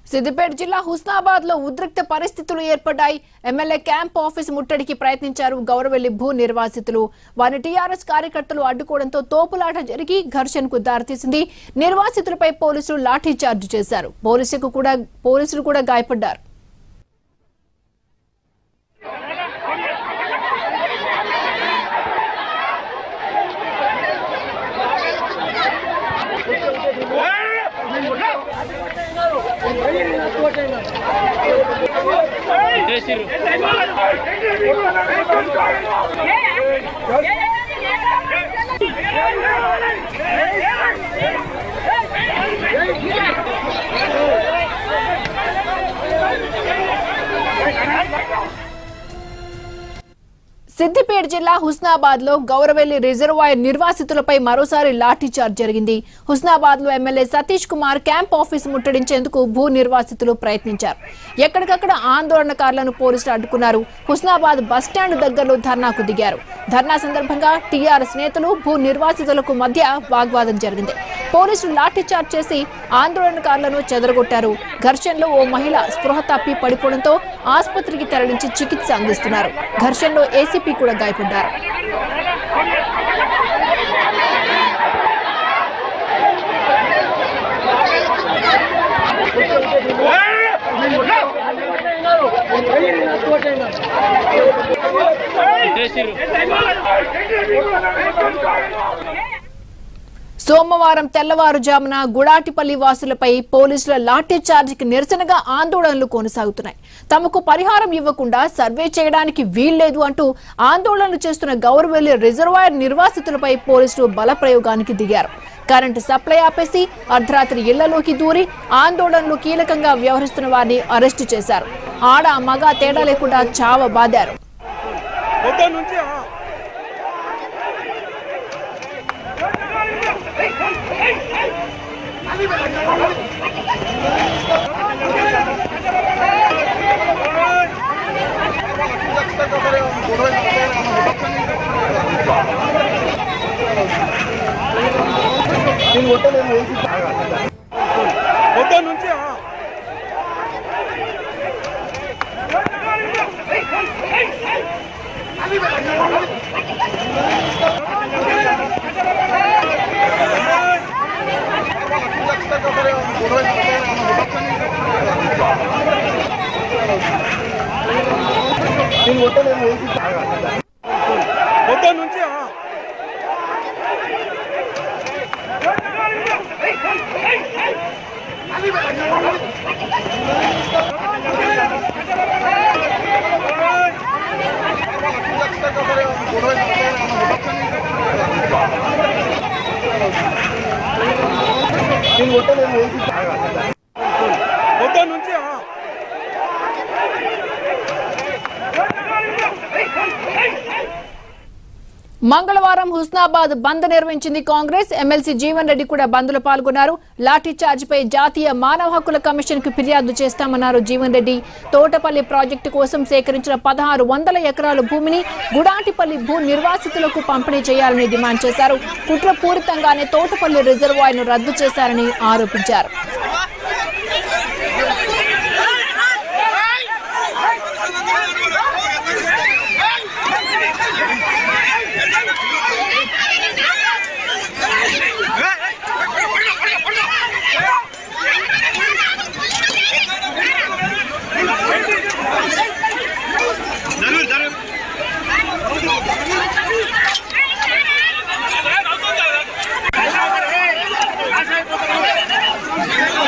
సిద్దిపేట జిల్లా హుస్నాబాద్ లో ఉద్రిక్త పరిస్థితులు ఏర్పడ్డాయి ఎమ్మెల్యే క్యాంప్ ఆఫీస్ ముట్టడికి ప్రయత్నించారు గౌరవెల్లి భూ నిర్వాసితులు వారి టీఆర్ఎస్ కార్యకర్తలు అడ్డుకోవడంతో తోపులాట జరిగి ఘర్షణకు దారితీసింది నిర్వాసితులపై పోలీసులు లాఠీచార్జ్ చేశారు పోలీసులకు కూడా పోలీసులు కూడా గాయపడ్డారు సిద్దిపేట జిల్లా హుస్నాబాద్ లో గౌరవెల్లి రిజర్వాయర్ నిర్వాసితులపై మరోసారి లాఠీచార్జ్ జరిగింది హుస్నాబాద్ లో MLA Satish Kumar camp office ముట్టడించేందుకు భూ నిర్వాసితులు ప్రయత్నించారు ఎక్కడికక్కడ ఆందోళనకారులను పోలీసులు అడ్డుకున్నారు హుస్నాబాద్ బస్టాండ్ దగ్గరలో ధర్నాకు దిగారు ధర్నా సందర్భంగా టీఆర్ఎస్ నేతలు భూ నిర్వాసితులకు మధ్య వాగ్వాదం జరిగింది పోలీసులు లాఠీచార్జ్ చేసి ఆందోళనకారులను చెదరగొట్టారు ఘర్షణలో ఓ మహిళ స్పృహ తప్పి పడిపోవడంతో ఆసుపత్రికి తరలించి చికిత్స అందిస్తున్నారు ఘర్షణలో ఏసీపీ కూడా గాయపడ్డారు సోమవారం తెల్లవారుజామున గుడాటిపల్లి వాసులపై పోలీసుల లాఠీ చార్జికి నిరసనగా ఆందోళనలు కొనసాగుతున్నాయి తమకు పరిహారం ఇవ్వకుండా సర్వే చేయడానికి వీల్లేదు అంటూ ఆందోళనలు చేస్తున్న గౌరవెల్లి రిజర్వాయర్ నిర్వాసితులపై పోలీసులు బల ప్రయోగానికి దిగారు కరెంటు సప్లై ఆపేసి అర్ధరాత్రి ఇళ్లలోకి దూరి ఆందోళనలు కీలకంగా వ్యవహరిస్తున్న వారిని అరెస్టు చేశారు ఆడ మగ తేడా లేకుండా చావ బాదారు పొద్దు నుంచి ఆ. పొద్దు నుంచి ఆ. పొద్దు నుంచి ఆ. పొద్దు నుంచి ఆ. మంగళవారం హుస్నాబాద్ బంద్ నిర్వహించింది కాంగ్రెస్ ఎమ్మెల్సీ జీవన్ రెడ్డి కూడా బంద్లో పాల్గొన్నారు లాఠీ చార్జ్ పై జాతీయ మానవ హక్కుల కమిషన్ కు ఫిర్యాదు చేస్తామన్నారు జీవన్ రెడ్డి తోటపల్లి ప్రాజెక్టు కోసం సేకరించిన పదహారు వందల ఎకరాల భూమిని గుడాటిపల్లి భూ నిర్వాసితులకు పంపిణీ చేయాలని డిమాండ్ చేశారు కుట్రపూరితంగానే తోటపల్లి రిజర్వాయర్ను రద్దు చేశారని ఆరోపించారు జరుగురు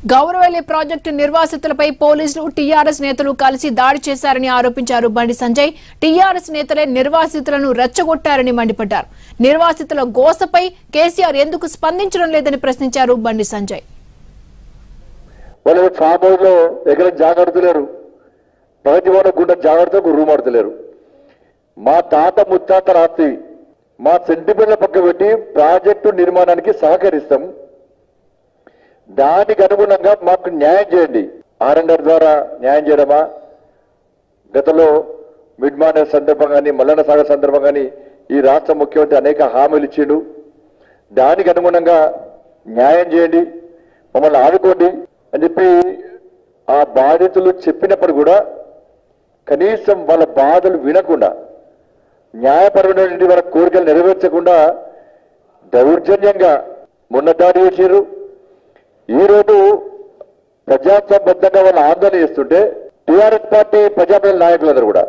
గౌరవల్లి ప్రాజెక్టు నిర్వాసితులపై పోలీసులు టీఆర్ఎస్ నేతలు కలిసి దాడి చేశారని ఆరోపించారు బండి సంజయ్ టీఆర్ఎస్ నేతలే నిర్వాసితులను రెచ్చగొట్టారని మండిపడ్డారు నిర్వాసితుల గోసపై కేసీఆర్ ఎందుకు స్పందించడం లేదని ప్రశ్నించారు బండి సంజయ్ వాళ్ళు ఫామ్ హౌస్ లో ఎక్కడ జాగ్రత్తలేరు ప్రగతి భవన్ గుండా జాగ్రత్తకు రూమ్ ఆడతలేరు మా తాత ముత్తాత రాత్రి మా సెంటిమెంట్ల పక్క పెట్టి ప్రాజెక్టు నిర్మాణానికి సహకరిస్తాం దానికి అనుగుణంగా మాకు న్యాయం చేయండి ఆర్ఎండ్ఆర్ ద్వారా న్యాయం చేయడమా గతంలో మిడ్ మానేర్ సందర్భంగా కానీ మల్లన్న సాగర్ సందర్భంగా కానీ ఈ రాష్ట్ర ముఖ్యమంత్రి అనేక హామీలు ఇచ్చిండు దానికి అనుగుణంగా న్యాయం చేయండి మమ్మల్ని ఆదుకోండి అని చెప్పి ఆ బాధితులు చెప్పినప్పుడు కూడా కనీసం వాళ్ళ బాధలు వినకుండా న్యాయపరమైనటువంటి వాళ్ళ కోరికలు నెరవేర్చకుండా దౌర్జన్యంగా మొన్న దాడి చేశారు ఈరోజు ప్రజాసంబద్ధంగా వాళ్ళు ఆందోళన చేస్తుంటే టీఆర్ఎస్ పార్టీ ప్రజాప్రతినిధుల నాయకులందరూ కూడా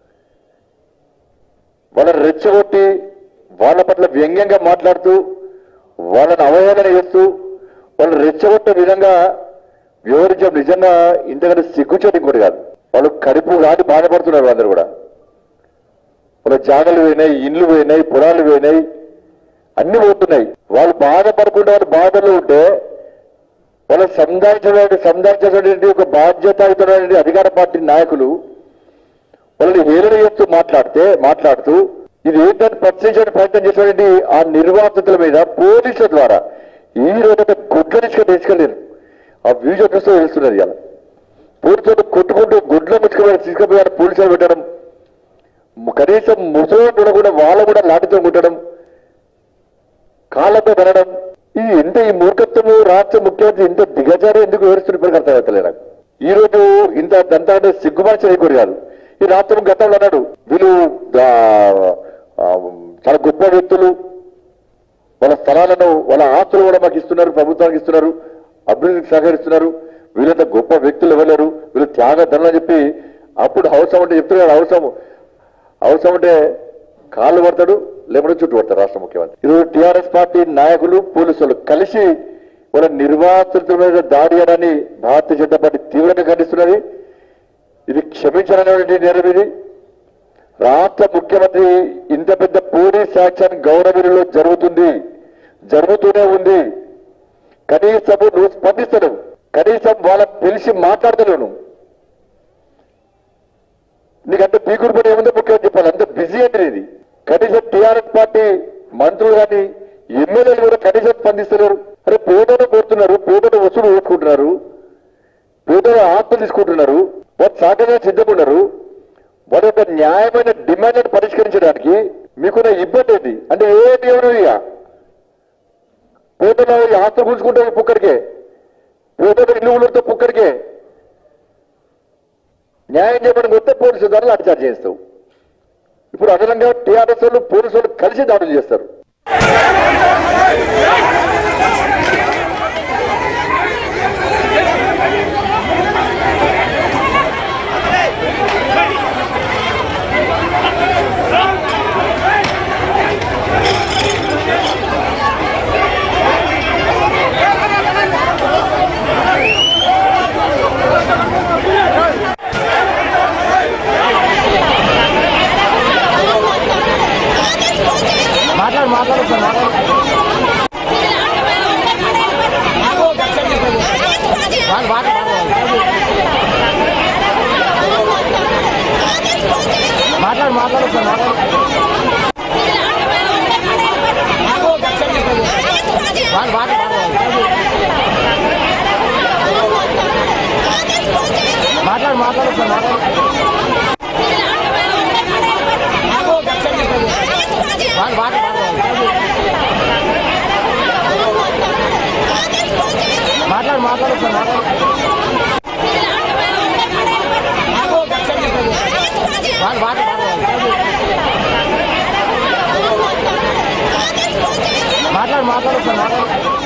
వాళ్ళని రెచ్చగొట్టి వాళ్ళ పట్ల వ్యంగ్యంగా మాట్లాడుతూ వాళ్ళని అవహేళన చేస్తూ వాళ్ళని రెచ్చగొట్టే విధంగా వివరించడం నిజంగా ఇంతకంటే సిగ్గుచేటి ఇంకోటి కాదు వాళ్ళు కడుపు కాదు బాధపడుతున్నారు అందరూ కూడా వాళ్ళ జాగలు పోయినాయి ఇండ్లు పోయినాయి పొలాలు పోయినాయి అన్ని పోతున్నాయి వాళ్ళు బాధపడకుండా వాళ్ళు బాధలో ఉంటే వాళ్ళు సంధానించడానికి సంధానించేటువంటి ఒక బాధ్యతాయుతమైనటువంటి అధికార పార్టీ నాయకులు వాళ్ళని హేళన చేస్తూ మాట్లాడితే మాట్లాడుతూ ఇది ఏంటని ప్రశ్నించడానికి ప్రయత్నం చేసినటువంటి ఆ నిర్వాసితుల మీద పోలీసుల ద్వారా ఈ రోజు గుడ్ల తీసుకొని తీసుకెళ్ళారు ఆ వీడియో చూస్తూ తెలుస్తున్నది ఇలా పోలీసులు కొట్టుకుంటూ గుడ్ల ముచ్చుకొని తీసుకుపోయి పోలీసులు పెట్టడం కనీసం ముసలి కూడా వాళ్ళ కూడా లాఠీతో కుట్టడం కాళ్ళతో తినడం ఈ ఎంత ఈ మూర్ఖత్వము రాష్ట్ర ముఖ్యమంత్రి ఇంత దిగజారి ఎందుకు వివరిస్తున్న ఇప్పటికి అర్థమవుతలే నాకు ఈ రోజు ఇంత దంతా అంటే సిగ్గుమార్చి చేయకూడదు కాదు ఈ రాష్ట్రం గతంలో అన్నాడు వీళ్ళు ఆ, ఆ, చాలా గొప్ప వ్యక్తులు వాళ్ళ స్థలాలను వాళ్ళ ఆస్తులు కూడా మాకు ఇస్తున్నారు ప్రభుత్వానికి ఇస్తున్నారు అభివృద్ధికి సహకరిస్తున్నారు వీళ్ళంత గొప్ప వ్యక్తులు ఇవ్వలేరు వీళ్ళు త్యాగ ధనలు చెప్పి అప్పుడు అవసరం అంటే చెప్తున్నారు అవసరం అవసరం అంటే కాళ్ళు పడతాడు లేకపోతే చుట్టూ పడతాడు రాష్ట్ర ముఖ్యమంత్రి ఈరోజు టీఆర్ఎస్ పార్టీ నాయకులు పోలీసులు కలిసి వాళ్ళ నిర్వాసితుల మీద దాడి చేయడాన్ని భారతీయ జనతా పార్టీ తీవ్రంగా ఖండిస్తున్నది ఇది క్షమించాలనేటువంటి నేరం ఇది రాష్ట్ర ముఖ్యమంత్రి ఇంత పెద్ద పోలీస్ యాక్షన్ గౌరవీలో జరుగుతుంది జరుగుతూనే ఉంది కనీసం నువ్వు స్పందిస్తాడు కనీసం వాళ్ళని పిలిచి మాట్లాడతలేను నీకంటే పీకుడు పని ఏముందో ముఖ్యమంత్రి చెప్పాలి అంత బిజీ అంటే ఇది కనీసం టీఆర్ఎస్ పార్టీ మంత్రులు కానీ ఎమ్మెల్యేలు కూడా కనీసం స్పందిస్తున్నారు అరే పేదలు కోరుతున్నారు పేదలు వసూలు ఓటుకుంటున్నారు పేదలు ఆత్మ తీసుకుంటున్నారు వాళ్ళు సాగగా సిద్ధపడ్డారు వాళ్ళ యొక్క న్యాయమైన డిమాండ్లను పరిష్కరించడానికి మీకున్న ఇబ్బంది ఏంటి అంటే ఏ దేవుడు ఇక పేదలు ఈ ఆస్తులు గుంజుకుంటే పుక్కడికే పేదలు ఇల్లు ఊళ్ళతో పుక్కడికే న్యాయం చేయడానికి వస్తే పోలీసు దాడులు అటాచ్ చేస్తావు ఇప్పుడు అదనంగా టీఆర్ఎస్ వాళ్ళు పోలీసు వాళ్ళు కలిసి దాడులు చేస్తారు మాట్లాడు మాట్లాడు సార్ మాట్లాడు వాళ్ళు మాట మాట్లాడు మాట్లాడు సార్ మాట్లాడు వాళ్ళు మాట మాట్లాడు మాట్లాడు సార్ మాట్లాడు వాళ్ళు మాట మాట్లాడు మాట్లాడు సార్ మాట్లాడు వాళ్ళు మాట మాట్లాడు మాట్లాడు సార్ మాట్లాడు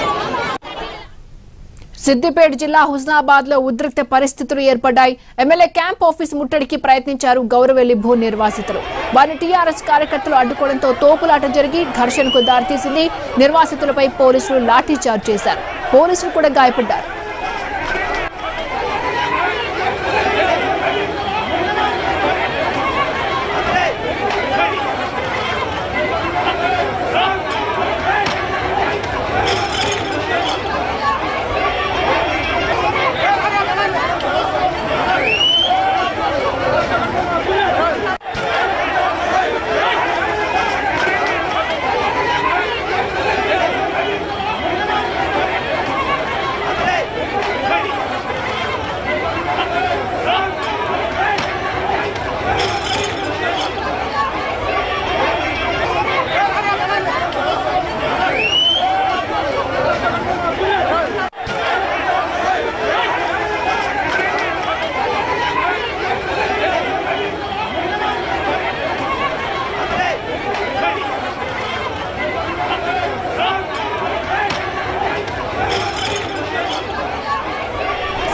సిద్దిపేట జిల్లా హుస్నాబాద్ లో ఉద్రిక్త పరిస్థితులు ఏర్పడ్డాయి ఎమ్మెల్యే క్యాంప్ ఆఫీస్ ముట్టడికి ప్రయత్నించారు గౌరవెల్లి భూ నిర్వాసితులు వారిని టీఆర్ఎస్ కార్యకర్తలు అడ్డుకోవడంతో తోపులాట జరిగి ఘర్షణకు దారితీసింది నిర్వాసితులపై పోలీసులు లాఠీ చార్జ్ చేశారు పోలీసులు కూడా గాయపడ్డారు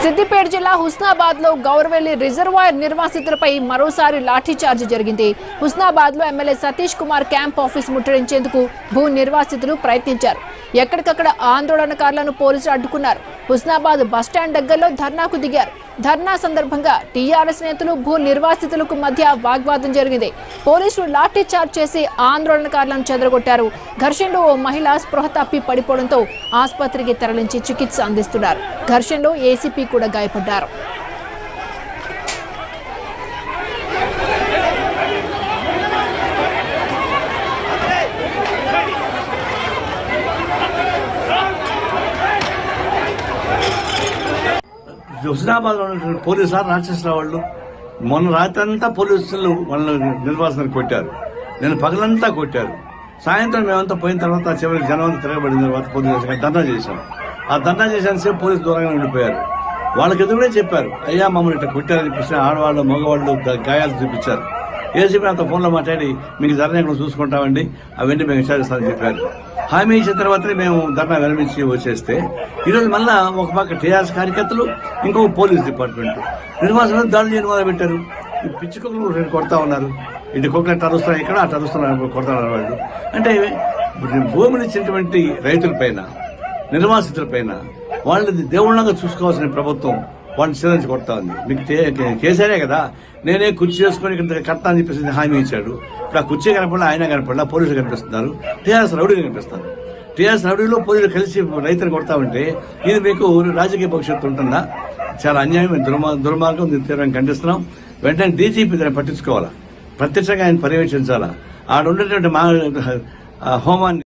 సిద్దిపేట జిల్లా హుస్నాబాద్ లో గౌరవెల్లి రిజర్వాయర్ నిర్వాసితులపై మరోసారి లాఠీచార్జ్ జరిగింది హుస్నాబాద్ లో MLA Satish Kumar camp office ముట్టడించేందుకు భూ నిర్వాసితులు ప్రయత్నించారు ఎక్కడికక్కడ ఆందోళనకారులను పోలీసులు అడ్డుకున్నారు హుస్నాబాద్ బస్టాండ్ దగ్గరలో ధర్నాకు దిగారు ధర్నా సందర్భంగా టీఆర్ఎస్ నేతలు భూ నిర్వాసితులకు మధ్య వాగ్వాదం జరిగింది పోలీసులు లాఠీ చార్జ్ చేసి ఆందోళనకారులను చెదరగొట్టారు ఘర్షణలో ఓ మహిళ స్పృహ తప్పి పడిపోవడంతో ఆసుపత్రికి తరలించి చికిత్స అందిస్తున్నారు ఘర్షణలో ఏసీపీ కూడా గాయపడ్డారు హుస్నాబాద్ లో ఉన్నటువంటి పోలీసు సార్ రాక్షసరావు వాళ్ళు మొన్న రాత్రి అంతా పోలీసులు వాళ్ళని నిర్వాసనకు కొట్టారు నేను పగలంతా కొట్టారు సాయంత్రం మేమంతా పోయిన తర్వాత చివరికి జనం అంతా తిరగబడిన తర్వాత పోలీసు ధర్నా చేశాం ఆ ధర్నా చేసిన సేపు పోలీసు దూరంగా ఉండిపోయారు వాళ్ళకి ఎదురునే చెప్పారు అయ్యా మమ్మల్ని ఇట్లా కొట్టారని చెప్పేసి ఆడవాళ్ళు మగవాళ్ళు గా- గాయాలు చూపించారు ఏసీపీ నాతో ఫోన్లో మాట్లాడి మీకు ధర్నా ఇక్కడ చూసుకుంటామండి అవన్నీ మేము విచారిస్తామని చెప్పారు హామీ ఇచ్చిన తర్వాతనే మేము ధర్నా విరమించి వచ్చేస్తే ఈరోజు మళ్ళా ఒక పక్క టీఆర్ఎస్ కార్యకర్తలు ఇంకొక పోలీస్ డిపార్ట్మెంట్ నిర్వాసనం దాడులు చేయడం మొదలు పెట్టారు ఈ పిచ్చి కుక్కలు రెండు కొడతా ఉన్నారు ఇటు కుక్కలు ఎట్లా అరుస్తున్నాయి ఇక్కడ అటు అరుస్తున్నారు కొడతారు వాళ్ళు అంటే భూమిని ఇచ్చినటువంటి రైతుల పైన నిర్వాసితుల పైన వాళ్ళని దేవుళ్ళగా చూసుకోవాల్సిన ప్రభుత్వం వాళ్ళని శిరించి కొడతా ఉంది మీకు తే- కే- కేసీఆరే కదా నేనే కుర్చీ చేసుకుని ఇక్కడ కడతా అని చెప్పేసి హామీ ఇచ్చాడు ఇప్పుడు ఆ కుర్చీ కనపడలే ఆయన కనపడలే పోలీసులు కనిపిస్తున్నారు టీఆర్ఎస్ రౌడీలు కనిపిస్తారు టీఆర్ఎస్ రౌడీలో పోలీసులు కలిసి రైతులు కొడతా ఉంటే ఇది మీకు రాజకీయ భవిష్యత్తు ఉంటుందా చాలా అన్యాయం దుర్మా దుర్మార్గం దీన్ని తీవ్రంగా ఖండిస్తున్నాం వెంటనే డీజీపీ దాన్ని పట్టించుకోవాలా ప్రత్యక్షంగా ఆయన పర్యవేక్షించాలా ఆడ ఉండేటువంటి మా ఆ హోమాన్ని